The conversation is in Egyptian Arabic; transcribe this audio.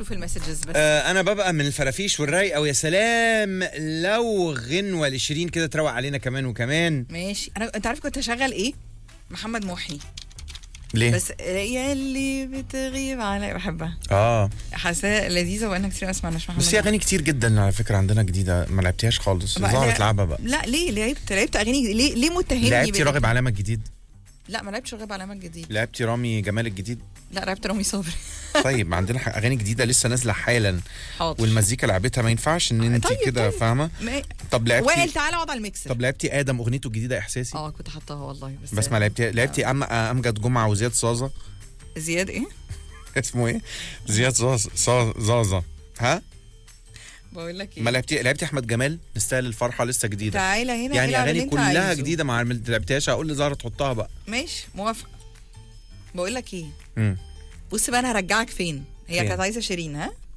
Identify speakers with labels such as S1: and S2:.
S1: اشوف المسجز بس
S2: آه انا ببقى من الفرافيش والرايقه ويا سلام لو غنوه لشيرين كده تروق علينا كمان وكمان
S1: ماشي انا انت عارف كنت هشغل ايه محمد محي
S2: ليه
S1: بس يا اللي بتغيب علي بحبها
S2: اه
S1: حاساها لذيذه وانا كتير ما سمعناش محمد
S2: بس في
S1: محي.
S2: اغاني كتير جدا على فكره عندنا جديده ما لعبتيهاش خالص
S1: بقى
S2: ظهرت
S1: لا-
S2: لعبه بقى
S1: لا ليه لعبت لعبت اغاني ليه ليه متهمني
S2: لعبتي
S1: بال-
S2: راغب علامه الجديد
S1: لا ما لعبتش راغب علامات جديد
S2: لعبتي رامي جمال الجديد
S1: لا لعبت رامي صبري
S2: طيب عندنا ح- اغاني جديده لسه نازله حالا
S1: حاضر
S2: والمزيكا لعبتها ما ينفعش ان انت
S1: طيب،
S2: كده
S1: طيب.
S2: فاهمه
S1: ما-
S2: طب
S1: وائل
S2: لعبتي
S1: تعالى اقعد على الميكسر
S2: طب لعبتي ادم اغنيته الجديده احساسي
S1: اه كنت حاطاها والله بس
S2: بس ما لعبتي لعبتي أم... امجد جمعه وزياد صازه
S1: زياد ايه
S2: اسمه ايه زياد زازا صا- زازا ها
S1: بقول لك ايه
S2: ما لعبتي لعبتي احمد جمال نستاهل الفرحه لسه جديده
S1: تعالى هنا
S2: يعني
S1: العب اللي
S2: اغاني
S1: انت
S2: كلها
S1: عايزه.
S2: جديده ما عمل- لعبتهاش هقول لزهره تحطها بقى
S1: ماشي موافقه بقول لك ايه
S2: مم.
S1: بص بقى انا هرجعك فين هي
S2: فين؟
S1: كانت عايزه شيرين ها